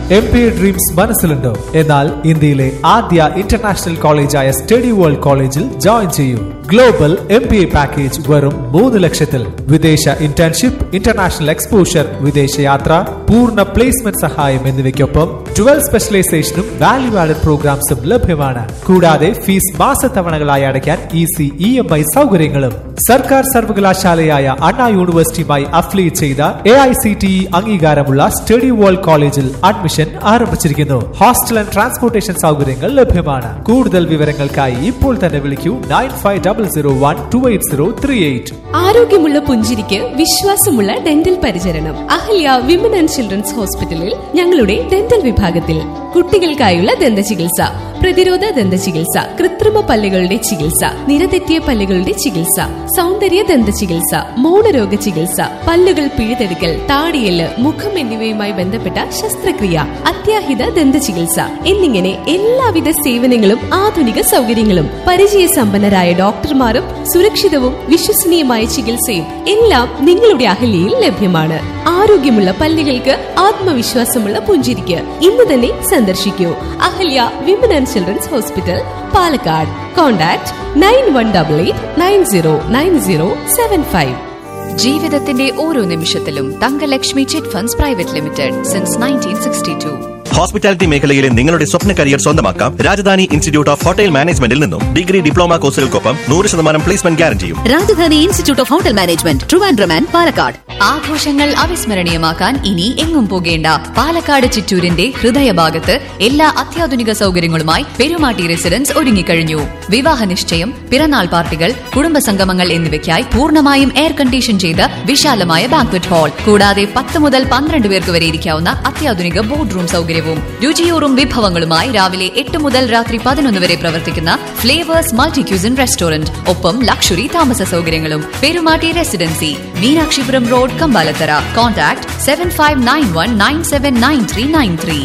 M P dreams മനസ്സിലുണ്ടോ എന്നാൽ ഇന്ത്യയിലെ ആദ്യ ഇന്റർനാഷണൽ കോളേജായ സ്റ്റഡി വേൾഡ് കോളേജിൽ ജോയിൻ ചെയ്യൂ global M P A package വെറും മൂന്ന് ലക്ഷത്തിൽ വിദേശ ഇന്റേൺഷിപ്പ് ഇന്റർനാഷണൽ എക്സ്പോഷർ വിദേശയാത്ര പൂർണ്ണ പ്ലേസ്മെന്റ് സഹായം എന്നിവയ്ക്കൊപ്പം ട്വൽവ് സ്പെഷ്യലൈസേഷനും വാല്യൂ ആഡഡ് പ്രോഗ്രാംസും ലഭ്യമാണ് കൂടാതെ ഫീസ് മാസത്തവണകളായി അടയ്ക്കാൻ ഈസി ഇ എം ഐ സൗകര്യങ്ങളും സർക്കാർ സർവകലാശാലയായ അണ്ണാ യൂണിവേഴ്സിറ്റിയുമായി അഫിലിയേറ്റ് ചെയ്ത A I C T E അംഗീകാരമുള്ള സ്റ്റഡി വേൾഡ് കോളേജിൽ അഡ്മിഷൻ ആരംഭിച്ചിരിക്കുന്നു ഹോസ്റ്റൽ ആൻഡ് ട്രാൻസ്പോർട്ടേഷൻ സൗകര്യങ്ങൾ ലഭ്യമാണ് കൂടുതൽ വിവരങ്ങൾക്കായി ഇപ്പോൾ തന്നെ വിളിക്കൂ nine five double zero one two eight zero three eight ആരോഗ്യമുള്ള പുഞ്ചിരിക്ക് വിശ്വാസമുള്ള ഡെന്റൽ പരിചരണം അഹല്യ വിമൻ ആൻഡ് ചിൽഡ്രൻസ് ഹോസ്പിറ്റലിൽ ഞങ്ങളുടെ ഡെന്റൽ വിഭാഗത്തിൽ കുട്ടികൾക്കായുള്ള ദന്ത ചികിത്സ പ്രതിരോധ ദന്ത ചികിത്സ കൃത്രിമ പല്ലുകളുടെ ചികിത്സ നിരതെറ്റിയ പല്ലുകളുടെ ചികിത്സ സൗന്ദര്യ ദന്ത ചികിത്സ മൗനരോഗ ചികിത്സ പല്ലുകൾ പിഴുതെടുക്കൽ താടിയല് മുഖം എന്നിവയുമായി ബന്ധപ്പെട്ട ശസ്ത്രക്രിയ അത്യാഹിത ദന്ത ചികിത്സ എന്നിങ്ങനെ എല്ലാവിധ സേവനങ്ങളും ആധുനിക സൗകര്യങ്ങളും പരിചയസമ്പന്നരായ ഡോക്ടർമാരും സുരക്ഷിതവും വിശ്വസനീയമായ ചികിത്സയും എല്ലാം നിങ്ങളുടെ അഹല്യയിൽ ലഭ്യമാണ് ആരോഗ്യമുള്ള പല്ലുകൾക്ക് ആത്മവിശ്വാസമുള്ള പുഞ്ചിരിക്ക് ഇന്ന് തന്നെ സന്ദർശിക്കൂ Ahalya women and children's hospital Palakkad contact nine one double eight nine zero nine zero seven five ജീവിതത്തിന്റെ ഓരോ നിമിഷത്തിലും Thangalakshmi chit funds private limited since nineteen sixty two hospitality മേഖലയിലെ നിങ്ങളുടെ സ്വപ്ന കരിയർ സ്വന്തമാക്കാം രാജധാനി ഇൻസ്റ്റിറ്റ്യൂട്ട് ഓഫ് ഹോട്ടൽ മാനേജ്മെന്റിൽ നിന്നും ഡിഗ്രി ഡിപ്ലോമ കോഴ്സുകൾക്കൊപ്പം നൂറ് ശതമാനം പ്ലേസ്മെന്റ് ഗ്യാരണ്ടിയും Rajadhani institute of hotel management Trivandrum and Palakkad ആഘോഷങ്ങൾ അവിസ്മരണീയമാക്കാൻ ഇനി എങ്ങും പോകേണ്ട പാലക്കാട് ചിറ്റൂരിന്റെ ഹൃദയഭാഗത്ത് എല്ലാ അത്യാധുനിക സൗകര്യങ്ങളുമായി പെരുമാട്ടി റെസിഡൻസ് ഒരുങ്ങിക്കഴിഞ്ഞു വിവാഹ നിശ്ചയം പിറന്നാൾ പാർട്ടികൾ കുടുംബസംഗമങ്ങൾ എന്നിവയ്ക്കായി പൂർണ്ണമായും എയർ കണ്ടീഷൻ ചെയ്ത വിശാലമായ ബാങ്ക്വറ്റ് ഹാൾ കൂടാതെ പത്ത് മുതൽ പന്ത്രണ്ട് പേർക്ക് വരെ ഇരിക്കാവുന്ന അത്യാധുനിക ബോർഡ് റൂം സൗകര്യവും രുചിയൂറും വിഭവങ്ങളുമായി രാവിലെ എട്ട് മുതൽ രാത്രി പതിനൊന്ന് വരെ പ്രവർത്തിക്കുന്ന ഫ്ലേവേഴ്സ് മൾട്ടി ക്യൂസിൻ റെസ്റ്റോറന്റ് ഒപ്പം ലക്ഷറി താമസ സൗകര്യങ്ങളും Perumatty residency Meenakshipuram road Kambalathara contact seven five nine one nine seven nine three nine three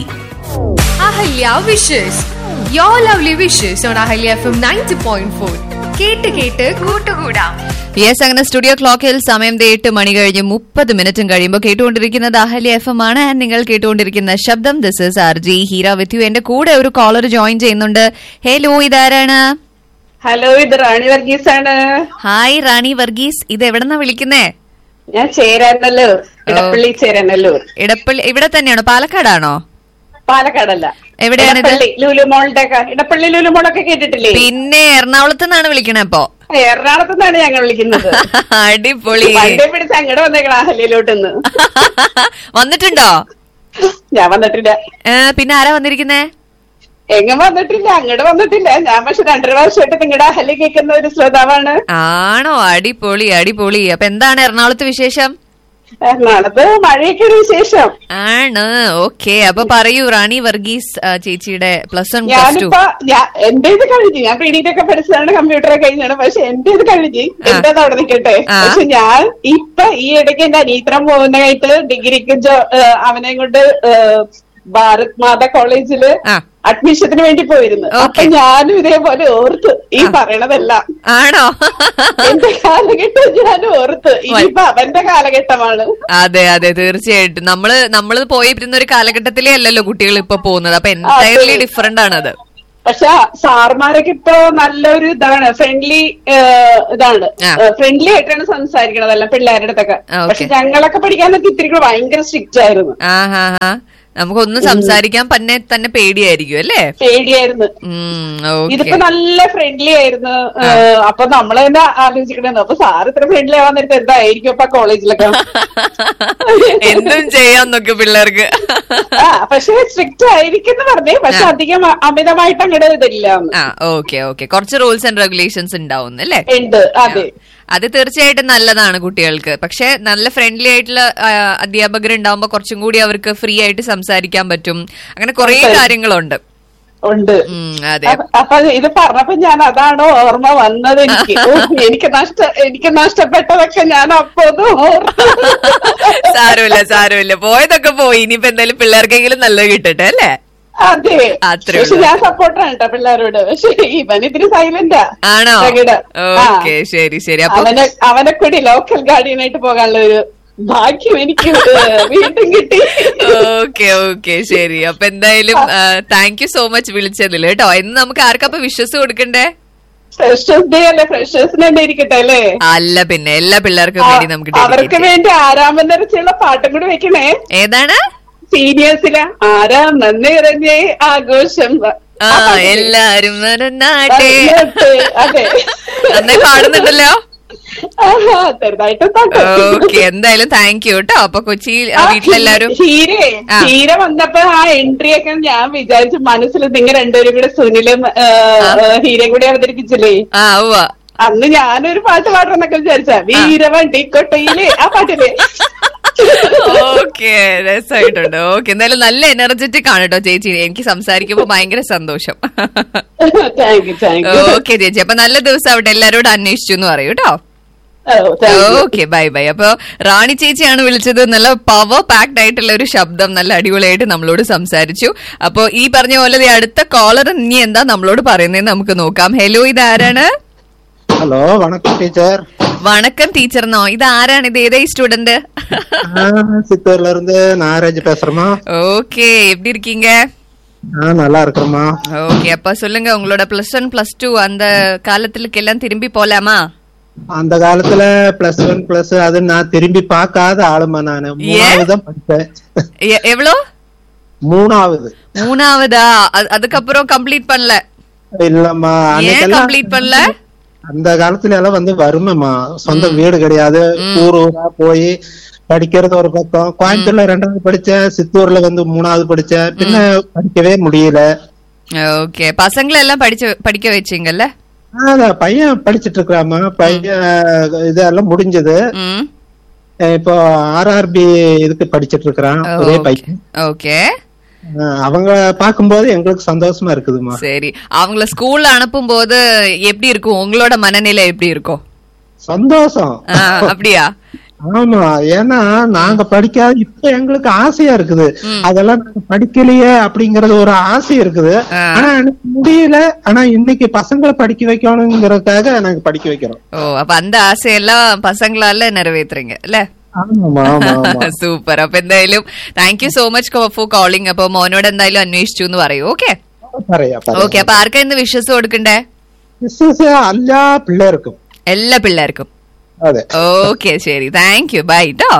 Ahalya wishes your lovely wishes on Ahalya F M ninety point four കേട്ട് കേട്ട് കൂട്ടുകൂടാം യെസ് അങ്ങനെ സ്റ്റുഡിയോ ക്ലോക്കിൽ സമയം ദേ എട്ട് മണി കഴിഞ്ഞ് മുപ്പത് മിനിറ്റും കഴിയുമ്പോൾ കേട്ടുകൊണ്ടിരിക്കുന്നത് അഹല്യ എഫ് എം ആണ് ആൻഡ് നിങ്ങൾ കേട്ടുകൊണ്ടിരിക്കുന്ന ശബ്ദം this is R G Heera with you എന്റെ കൂടെ ഒരു കോളർ ജോയിൻ ചെയ്യുന്നുണ്ട് ഹലോ ഇതാരാണ് ഹലോ ഇത് റാണി വർഗീസ് ആണ് ഹായ് റാണി വർഗീസ് ഇത് എവിടെന്നാ വിളിക്കുന്നേ ഞാൻ ചേരാനല്ലൂർ ഇടപ്പള്ളി ചേരാനല്ലൂർ ഇടപ്പള്ളി ഇവിടെ തന്നെയാണോ പാലക്കാടാണോ പാലക്കാടല്ല എവിടെയാണിത്? ഇടപ്പള്ളി ലുലുമോളുടെ ഒക്കെ ഇടപ്പള്ളി ലുലുമോളൊക്കെ കേട്ടിട്ടില്ലേ പിന്നെ എറണാകുളത്ത് നിന്നാണ് വിളിക്കണേ അപ്പോ എറണാകുളത്ത് നിന്നാണ് ഞങ്ങൾ വിളിക്കുന്നത് അടിപൊളി വണ്ടി പിടിച്ച് അങ്ങോട്ട് വന്നേക്കണം അഹല്യയിലോട്ട് നിന്ന് വന്നിട്ടുണ്ടോ ഞാൻ വന്നിട്ടില്ല ഏ, പിന്നെ ആരാ വന്നിരിക്കുന്നേ എങ്ങും വന്നിട്ടില്ല അങ്ങോട്ട് വന്നിട്ടില്ല ഞാൻ പക്ഷെ രണ്ടു പ്രാവശ്യമായിട്ട് നിങ്ങളുടെ അഹല്യ കേൾക്കുന്ന ഒരു ശ്രോതാവാണ് ആണോ അടിപൊളി അടിപൊളി അപ്പൊ എന്താണ് എറണാകുളത്ത് വിശേഷം എറണാകുളത്ത് മഴയൊക്കെ ഒരു വിശേഷം ആണ് ഓക്കെ അപ്പൊ പറയൂ റാണി വർഗീസ് ആ, ചേച്ചിയുടെ പ്ലസ് വൺ പ്ലസ് ടു ഞാനിപ്പോ ഞാൻ എന്റെ ഇത് കഴിഞ്ഞു ഞാൻ പീഡിയുടെ ഒക്കെ പഠിച്ചതാണ് കമ്പ്യൂട്ടർ കഴിഞ്ഞാണ് പക്ഷെ എന്റെ ഇത് കഴിഞ്ഞ് എന്റെ അവിടെ നിൽക്കട്ടെ ആ. പക്ഷെ ഞാൻ ഇപ്പൊ ഈ ഇടയ്ക്ക് എന്റെ അനീത്രം പോകുന്നതായിട്ട് ഡിഗ്രിക്ക് ജോ- ഏഹ് അവനെ കൊണ്ട് ഏഹ് ഭാരത് മാത കോളേജില് ആ. അഡ്മിഷന് വേണ്ടി പോയിരുന്നു Okay. അപ്പൊ ഞാനും ഇതേപോലെ ഓർത്ത് ഈ പറയണതെല്ലാം ആണോ എന്റെ കാലഘട്ടം ഞാൻ ഓർത്ത് ഇനിയിപ്പൊ അവന്റെ കാലഘട്ടമാണ് അതെ അതെ തീർച്ചയായിട്ടും നമ്മള് നമ്മള് പോയിരുന്ന ഒരു കാലഘട്ടത്തിലേ അല്ലല്ലോ കുട്ടികൾ ഇപ്പൊ പോകുന്നത് അപ്പൊ എൻറ്റയർലി ഡിഫറെന്റ് ആണത് പക്ഷെ സാർമാരൊക്കെ ഇപ്പൊ നല്ലൊരു ഇതാണ് ഫ്രണ്ട്ലി ഇതാണ് ആ. ഫ്രണ്ട്ലി ആയിട്ടാണ് സംസാരിക്കണത് അല്ല പിള്ളേരുടെ അടുത്തൊക്കെ ആ, okay. പക്ഷെ ഞങ്ങളൊക്കെ പഠിക്കാനൊക്കെ ഇത്തിരി കൂടെ ഭയങ്കര സ്ട്രിക്റ്റ് ആയിരുന്നു ആ ഹാ ഹാ നമുക്കൊന്നും സംസാരിക്കാൻ തന്നെ തന്നെ പേടിയായിരിക്കും അല്ലേ പേടിയായിരുന്നു ഉം ഇതിപ്പോ ഓക്കെ നല്ല ഫ്രണ്ട്ലി ആയിരുന്നു ഏഹ്, അപ്പൊ നമ്മൾ തന്നെ ആലോചിക്കണേ അപ്പൊ സാർ ഇത്ര ഫ്രണ്ട്ലി ആവാൻ നേരത്തെ എന്തായിരിക്കും അപ്പൊ കോളേജിലൊക്കെ എന്തും ചെയ്യാന്നൊക്കെ പിള്ളേർക്ക് ആ പക്ഷെ സ്ട്രിക്റ്റ് ആയിരിക്കും എന്ന് പറഞ്ഞേ പക്ഷെ അധികം അ- അമിതമായിട്ട് അങ്ങോട്ട് ഇതില്ല ആ ഓക്കെ ഓക്കെ കുറച്ച് റൂൾസ് ആൻഡ് റെഗുലേഷൻസ് ഉണ്ടാവും അല്ലേ ഉണ്ട് അതെ അത് തീർച്ചയായിട്ടും നല്ലതാണ് കുട്ടികൾക്ക് പക്ഷെ നല്ല ഫ്രണ്ട്ലി ആയിട്ടുള്ള അധ്യാപകർ ഉണ്ടാവുമ്പോ കുറച്ചും കൂടി അവർക്ക് ഫ്രീ ആയിട്ട് സംസാരിക്കാൻ പറ്റും അങ്ങനെ കുറെ കാര്യങ്ങളുണ്ട് ഉണ്ട് ഉം, അതെ അപ്പ- അപ്പൊ ഇത് പറഞ്ഞപ്പോ ഞാൻ അതാണോ ഓർമ്മ വന്നത് എനിക്ക് ഓ, എനിക്ക് നഷ്ട എനിക്ക് നഷ്ടപ്പെട്ടതൊക്കെ ഞാൻ അപ്പൊ ഒന്ന് ഓർത്തു സാരമില്ല സാരമില്ല പോയതൊക്കെ പോയി ഇനിയിപ്പോ എന്തായാലും പിള്ളേർക്കെങ്കിലും നല്ലത് കിട്ടട്ടെ അല്ലേ അതെ അത്രേ പക്ഷെ ഉള്ളൂ. ഞാൻ സപ്പോർട്ടാണ് കേട്ടോ പിള്ളേരോട് പക്ഷെ ഇവൻ ഇതിന് സൈലന്റാ ആണോ പ്രകട. ആ. ഓക്കെ ശരി ശരി അപ്പൊ അവനെ അവനെ കൂടി ലോക്കൽ ഗാർഡിയനായിട്ട് പോകാനുള്ള ഒരു ഭാഗ്യം എനിക്ക് ഏഹ്, വീണ്ടും കിട്ടി ഓക്കെ ഓക്കെ ശരി അപ്പൊ എന്തായാലും താങ്ക് യു സോ മച്ച് വിളിച്ചതിൽ കേട്ടോ ഇന്ന് നമുക്ക് ആർക്കപ്പൊ വിശ്വസ് കൊടുക്കണ്ടേ ഫ്രഷേഴ്സ് ഡേ അല്ലേ ഫ്രഷേഴ്സിന് തന്നെ ഇരിക്കട്ടെ അല്ലേ അല്ല പിന്നെ എല്ലാ പിള്ളേർക്കും വേണ്ടി നമുക്ക് അവർക്ക് dedicate ചെയ്യാം. വേണ്ടി ആരാമൻ നിറച്ചുള്ള പാട്ടും കൂടി വെക്കണേ ഏതാണ് സീനിയേഴ്സില് ആരാം നിറഞ്ഞേ ആഘോഷം ആ ആ പാട്ടില്ലേ? എല്ലാരും നന്നാട്ടെ നന്നാട്ടെ. അതെ നന്നായി പാടുന്നുണ്ടല്ലോ ആഹാ, ചെറുതായിട്ട് പാട്ട്. ഓക്കെ എന്തായാലും താങ്ക് യു കേട്ടോ അപ്പൊ കൊച്ചി ആ, വീട്ടിലെല്ലാരും ഹീരെ ആ. ഹീര വന്നപ്പോ ആ എൻട്രി ഒക്കെ ഞാൻ വിചാരിച്ചു മനസ്സിൽ നിങ്ങൾ രണ്ടുപേരും കൂടെ സുനിലും ഏ, ഏ, ഹീരയും കൂടി അവതരിപ്പിച്ചില്ലേ ആ ഉവ്വ അന്ന് ഞാനൊരു പാട്ട് പാടണമെന്നൊക്കെ വിചാരിച്ച വീരവണ്ടി കൊട്ടയില് ആ പാട്ടില്ലേ ഓക്കെ രസമായിട്ടുണ്ട് ഓക്കെ എന്തായാലും നല്ല എനർജറ്റിക് ആണ് കേട്ടോ ചേച്ചി എനിക്ക് സംസാരിക്കുമ്പോ ഭയങ്കര സന്തോഷം thank you thank you okay ചേച്ചി അപ്പൊ നല്ല ദിവസം അവിടെ എല്ലാരോടും അന്വേഷിച്ചു എന്ന് പറയൂ കേട്ടോ ഓക്കെ ബൈ ബൈ അപ്പൊ റാണി ചേച്ചിയാണ് വിളിച്ചത് നല്ല പവർ പാക്ഡ് ആയിട്ടുള്ള ഒരു ശബ്ദം നല്ല അടിപൊളിയായിട്ട് നമ്മളോട് സംസാരിച്ചു അപ്പൊ ഈ പറഞ്ഞ പോലെ ദേ അടുത്ത കോളർ ഇനി എന്താ നമ്മളോട് പറയുന്നതെന്ന് നമുക്ക് നോക്കാം ഹലോ ഇത് ആരാണ് ஹலோ வணக்கம் டீச்சர் വണക്കം ടീച്ചർന്നോ ഇത് ആരാണ് ഇത് ഏതാ ഈ സ്റ്റുഡന്റ് நான் சித்தூர்ல இருந்து நாகராஜ் பேசுறேம்மா ஓகே எப்படி இருக்கீங்க நான் நல்லா இருக்கிறேம்மா ஓகே அப்ப சொல்லுங்க உங்களோட பிளஸ் ஒன் பிளஸ் டூ அந்த காலத்துக்கு எல்லாம் திரும்பி போலாமா அந்த காலத்துல பிளஸ் ஒன் பிளஸ் அது நான் திரும்பி பார்க்காத ஆளுமா நானு மூணாவது தான் படிச்சேன் எ- எவ்வளோ மூணாவது மூணாவதா அது- அதுக்கப்புறம் கம்ப்ளீட் பண்ணல இல்லம்மா ஏன் அன்னைக்கெல்லாம் கம்ப்ளீட் பண்ணல அந்த காலத்துல எல்லாம் வந்து வறுமைம்மா சொந்த வீடு கிடையாது ஊர் ஊரா போய் படிக்கிறது ஒரு பக்கம் கோயம்புத்தூர்ல ரெண்டாவது படிச்சேன் சித்தூர்ல வந்து மூணாவது படிச்சேன் பின்ன படிக்கவே முடியல ஓகே பசங்களை எல்லாம் படிச்சு படிக்க வச்சீங்கல்ல அதான் பையன் படிச்சிட்டு இருக்கிறாமா பையன் இதெல்லாம் முடிஞ்சது ம் அஹ் இப்போ ஆர்ஆர்பி இதுக்கு படிச்சிட்டு இருக்கிறான் ஒரே பையன் ஓகே அஹ் அவங்க பார்க்கும்போது எங்களுக்கு சந்தோஷமா இருக்குதுமா சரி அவங்கள ஸ்கூல்ல அனுப்பும் போது எப்படி இருக்கும் உங்களோட மனநிலை எப்படி இருக்கும் சந்தோஷம் ஆ, அப்படியா ஆமா ஏன்னா நாங்க படிக்காத இப்ப எங்களுக்கு ஆசையா இருக்குது அதெல்லாம் நாங்க படிக்கலையே அப்படிங்கறது ஒரு ஆசை இருக்குது ஆ. ஆனா எனக்கு முடியல ஆனா இன்னைக்கு பசங்களை படிக்க வைக்கணுங்கிறதுக்காக நாங்க படிக்க வைக்கிறோம் ஓ அப்ப அந்த ஆசையெல்லாம் பசங்களால நிறைவேத்துறீங்க இல்ல ஆமாமா ஆமா ஆமா സൂപ്പർ അപ്പൊ എന്തായാലും thank you so much for calling അപ്പൊ മോനോട് എന്തായാലും അന്വേഷിച്ചു എന്ന് പറയൂ ഓക്കെ പറയാ ഓക്കെ അപ്പൊ ആർക്കാ ഇന്ന് വിശ്വസ് കൊടുക്കണ്ടേ വിശ്വസ എല്ലാ പിള്ളേർക്കും എല്ലാ പിള്ളേർക്കും അതെ ഓക്കെ ശരി താങ്ക് യു ബൈ ട്ടോ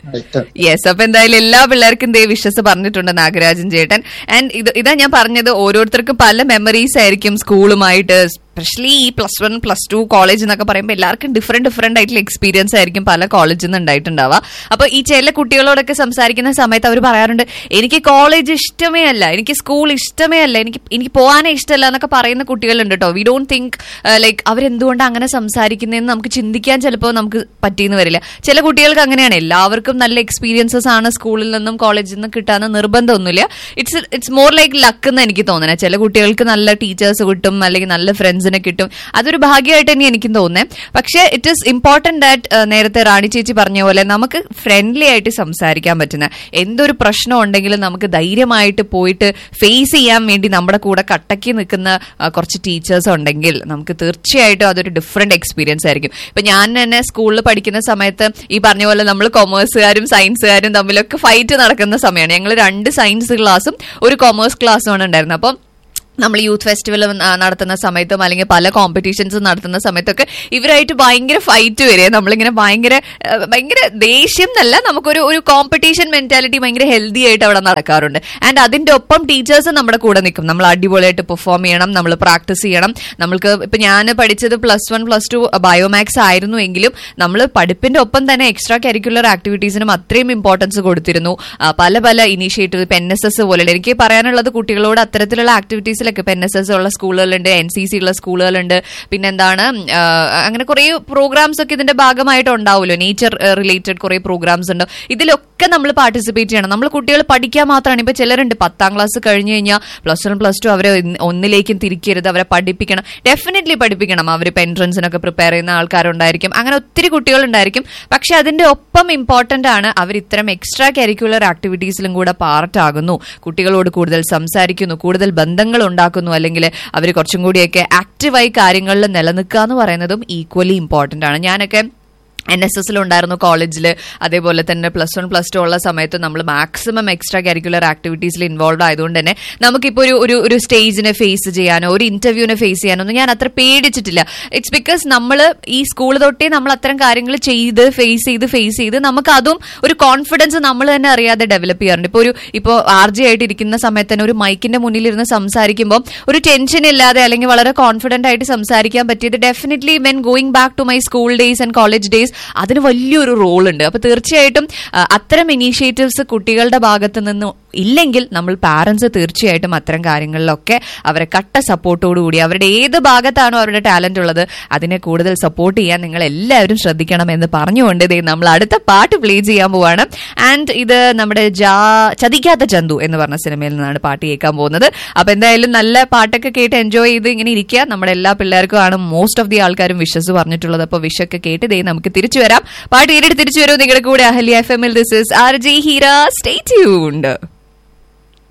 യെസ് അപ്പൊ എന്തായാലും എല്ലാ പിള്ളേർക്കും ദേ വിശ്വസ് പറഞ്ഞിട്ടുണ്ട് നാഗരാജൻ ചേട്ടൻ ആൻഡ് ഇത് ഇതാ ഞാൻ പറഞ്ഞത് ഓരോരുത്തർക്കും പല മെമ്മറീസ് ആയിരിക്കും സ്കൂളുമായിട്ട് സ്പെഷ്യലി ഈ plus one plus two college എന്നൊക്കെ പറയുമ്പോൾ എല്ലാവർക്കും ഡിഫറെന്റ് ഡിഫറെന്റ് ആയിട്ടുള്ള എക്സ്പീരിയൻസ് ആയിരിക്കും പല കോളേജിൽ നിന്ന് ഉണ്ടായിട്ടുണ്ടാവുക അപ്പൊ ഈ ചില കുട്ടികളോടൊക്കെ സംസാരിക്കുന്ന സമയത്ത് അവർ പറയാറുണ്ട് എനിക്ക് കോളേജ് ഇഷ്ടമേ അല്ല എനിക്ക് സ്കൂൾ ഇഷ്ടമേ അല്ല എനിക്ക് എനിക്ക് പോകാനേ ഇഷ്ടമല്ല എന്നൊക്കെ പറയുന്ന കുട്ടികളുണ്ട് കേട്ടോ വി ഡോണ്ട് തിങ്ക് ലൈക്ക് അവരെന്തുകൊണ്ട് അങ്ങനെ സംസാരിക്കുന്നതെന്ന് നമുക്ക് ചിന്തിക്കാൻ ചിലപ്പോൾ നമുക്ക് പറ്റിയെന്ന് വരില്ല ചില കുട്ടികൾക്ക് അങ്ങനെയാണ് എല്ലാവർക്കും നല്ല എക്സ്പീരിയൻസസ് ആണ് സ്കൂളിൽ നിന്നും കോളേജിൽ നിന്നും കിട്ടാന്ന് നിർബന്ധമൊന്നുമില്ല it's it's more like luck എന്ന് എനിക്ക് തോന്നുന്നത് ചില കുട്ടികൾക്ക് നല്ല ടീച്ചേഴ്സ് കിട്ടും അല്ലെങ്കിൽ നല്ല ഫ്രണ്ട്സിനെ കിട്ടും അതൊരു ഭാഗ്യമായിട്ട് തന്നെ എനിക്കും തോന്നുന്നത് പക്ഷേ ഇറ്റ് ഈസ് ഇമ്പോർട്ടന്റ് ദാറ്റ് നേരത്തെ റാണി ചേച്ചി പറഞ്ഞ പോലെ നമുക്ക് ഫ്രണ്ട്ലി ആയിട്ട് സംസാരിക്കാൻ പറ്റുന്ന എന്തൊരു പ്രശ്നം ഉണ്ടെങ്കിലും നമുക്ക് ധൈര്യമായിട്ട് പോയിട്ട് ഫേസ് ചെയ്യാൻ വേണ്ടി നമ്മുടെ കൂടെ കട്ടക്കി നിൽക്കുന്ന ആ, കുറച്ച് ടീച്ചേഴ്സ് ഉണ്ടെങ്കിൽ നമുക്ക് തീർച്ചയായിട്ടും അതൊരു ഡിഫറെന്റ് എക്സ്പീരിയൻസ് ആയിരിക്കും ഇപ്പൊ ഞാൻ തന്നെ സ്കൂളിൽ പഠിക്കുന്ന സമയത്ത് ഈ പറഞ്ഞ പോലെ നമ്മൾ കൊമേഴ്സുകാരും സയൻസുകാരും തമ്മിലൊക്കെ ഫൈറ്റ് നടക്കുന്ന സമയമാണ് ഞങ്ങൾ രണ്ട് സയൻസ് ക്ലാസ്സും ഒരു കൊമേഴ്സ് ക്ലാസ്സുമാണ് ഉണ്ടായിരുന്നത് അപ്പം നമ്മൾ യൂത്ത് ഫെസ്റ്റിവൽ നടത്തുന്ന സമയത്തും അല്ലെങ്കിൽ പല കോമ്പറ്റീഷൻസ് നടത്തുന്ന സമയത്തൊക്കെ ഇവരായിട്ട് ഭയങ്കര ഫൈറ്റ് വരിക നമ്മളിങ്ങനെ ഭയങ്കര ആ, ഭയങ്കര ദേഷ്യം എന്നല്ല നമുക്കൊരു ഒരു കോമ്പറ്റീഷൻ മെന്റാലിറ്റി ഭയങ്കര ഹെൽത്തി ആയിട്ട് അവിടെ നടക്കാറുണ്ട് ആൻഡ് അതിന്റെ ഒപ്പം ടീച്ചേഴ്സ് നമ്മുടെ കൂടെ നിൽക്കും നമ്മൾ അടിപൊളിയായിട്ട് പെർഫോം ചെയ്യണം നമ്മൾ പ്രാക്ടീസ് ചെയ്യണം നമ്മൾക്ക് ഇപ്പൊ ഞാൻ പഠിച്ചത് plus one plus two bio maths ആയിരുന്നു എങ്കിലും നമ്മൾ പഠിപ്പിന്റെ ഒപ്പം തന്നെ എക്സ്ട്രാ കരിക്കുലർ ആക്ടിവിറ്റീസിനും അത്രയും ഇമ്പോർട്ടൻസ് കൊടുത്തിരുന്നു ആ, പല പല ഇനീഷ്യേറ്റീവ് ഇപ്പൊ എൻ എസ് എസ് പോലെയുള്ള എനിക്ക് പറയാനുള്ളത് കുട്ടികളോട് അത്തരത്തിലുള്ള ആക്ടിവിറ്റീസിലൊക്കെ ഇപ്പൊ എൻ എസ് എസ് ഉള്ള സ്കൂളുകളുണ്ട് എൻ സി സി ഉള്ള സ്കൂളുകളുണ്ട് പിന്നെന്താണ് ആ, അങ്ങനെ കുറെ പ്രോഗ്രാംസ് ഒക്കെ ഇതിന്റെ ഭാഗമായിട്ട് ഉണ്ടാവുമല്ലോ നേച്ചർ റിലേറ്റഡ് കുറെ പ്രോഗ്രാംസ് ഉണ്ട് ഇതിലൊക്കെ നമ്മൾ പാർട്ടിസിപ്പേറ്റ് ചെയ്യണം നമ്മൾ കുട്ടികൾ പഠിക്കാൻ മാത്രമാണ് ഇപ്പൊ ചിലരുണ്ട് പത്താം ക്ലാസ് കഴിഞ്ഞു കഴിഞ്ഞാൽ പ്ലസ് വൺ പ്ലസ് ടു അവരെ ഇന്ന് ഒന്നിലേക്കും തിരിക്കരുത് അവരെ പഠിപ്പിക്കണം ഡെഫിനറ്റ്ലി പഠിപ്പിക്കണം അവർ ഇപ്പൊ എൻട്രൻസിനൊക്കെ പ്രിപ്പയർ ചെയ്യുന്ന ആൾക്കാരുണ്ടായിരിക്കും അങ്ങനെ ഒത്തിരി കുട്ടികളുണ്ടായിരിക്കും പക്ഷെ അതിന്റെ ഒപ്പം ഇമ്പോർട്ടന്റ് ആണ് അവർ ഇത്തരം എക്സ്ട്രാ കരിക്കുലർ ആക്ടിവിറ്റീസിലും കൂടെ പാർട്ട് ആകുന്നു കുട്ടികളോട് കൂടുതൽ സംസാരിക്കുന്നു കൂടുതൽ ബന്ധങ്ങൾ ഉണ്ടാക്കുന്നു അല്ലെങ്കിൽ അവർ കുറച്ചും കൂടിയൊക്കെ ആക്റ്റീവായി കാര്യങ്ങളിൽ നിലനിൽക്കുക എന്ന് പറയുന്നതും ഈക്വലി ഇമ്പോർട്ടന്റ് ആണ് ഞാനൊക്കെ എൻ എസ് എസിൽ ഉണ്ടായിരുന്നു കോളേജിൽ അതേപോലെ തന്നെ പ്ലസ് വൺ പ്ലസ് ടു ഉള്ള സമയത്ത് നമ്മൾ മാക്സിമം എക്സ്ട്രാ കരിക്കുലർ ആക്ടിവിറ്റീസിൽ ഇൻവോൾവ് ആയതുകൊണ്ട് തന്നെ നമുക്കിപ്പോൾ ഒരു ഒരു ഒരു സ്റ്റേജിനെ ഫേസ് ചെയ്യാനോ ഒരു ഇന്റർവ്യൂവിനെ ഫേസ് ചെയ്യാനോ ഒന്നും ഞാൻ അത്ര പേടിച്ചിട്ടില്ല ഇറ്റ്സ് ബിക്കോസ് നമ്മൾ ഈ സ്കൂൾ തൊട്ടേ നമ്മൾ അത്തരം കാര്യങ്ങൾ ചെയ്ത് ഫേസ് ചെയ്ത് ഫേസ് ചെയ്ത് നമുക്ക് അതും ഒരു കോൺഫിഡൻസ് നമ്മൾ തന്നെ അറിയാതെ ഡെവലപ്പ് ചെയ്യാറുണ്ട് ഇപ്പോൾ ഒരു ഇപ്പോൾ ആർ ജി ആയിട്ട് ഇരിക്കുന്ന സമയത്ത് തന്നെ ഒരു മൈക്കിന്റെ മുന്നിൽ ഇരുന്ന് സംസാരിക്കുമ്പോൾ ഒരു ടെൻഷൻ ഇല്ലാതെ അല്ലെങ്കിൽ വളരെ കോൺഫിഡന്റ് ആയിട്ട് സംസാരിക്കാൻ പറ്റിയത് definitely when going back to my school days and college days അതിന് വലിയൊരു റോൾ ഉണ്ട് അപ്പൊ തീർച്ചയായിട്ടും ആ, അത്തരം ഇനീഷ്യേറ്റീവ്സ് കുട്ടികളുടെ ഭാഗത്ത് നിന്ന് ഇല്ലെങ്കിൽ നമ്മൾ പാരന്റ്സ് തീർച്ചയായിട്ടും അത്തരം കാര്യങ്ങളിലൊക്കെ അവരെ കട്ട സപ്പോർട്ടോടുകൂടി അവരുടെ ഏത് ഭാഗത്താണോ അവരുടെ ടാലന്റ് ഉള്ളത് അതിനെ കൂടുതൽ സപ്പോർട്ട് ചെയ്യാൻ നിങ്ങൾ എല്ലാവരും ശ്രദ്ധിക്കണം എന്ന് പറഞ്ഞുകൊണ്ട് ദേ നമ്മൾ അടുത്ത പാട്ട് പ്ലേ ചെയ്യാൻ പോവാണ് ആൻഡ് ഇത് നമ്മുടെ ജാ ചതിക്കാത്ത ചന്തു എന്ന് പറഞ്ഞ സിനിമയിൽ നിന്നാണ് പാട്ട് കേൾക്കാൻ പോകുന്നത് അപ്പൊ എന്തായാലും നല്ല പാട്ടൊക്കെ കേട്ട് എൻജോയ് ചെയ്ത് ഇങ്ങനെ ഇരിക്കുക നമ്മുടെ എല്ലാ പിള്ളേർക്കും ആണ് മോസ്റ്റ് ഓഫ് ദി ആൾക്കാരും വിഷസ് പറഞ്ഞിട്ടുള്ളത് അപ്പൊ വിഷൊക്കെ കേട്ട് ദേ നമുക്ക് തിരിച്ചു വരാം പാട്ട് കേട്ടിട്ട് തിരിച്ചു വരും നിങ്ങളുടെ കൂടെ അഹല്യ എഫ് എമ്മിൽ this is R J Heera stay tuned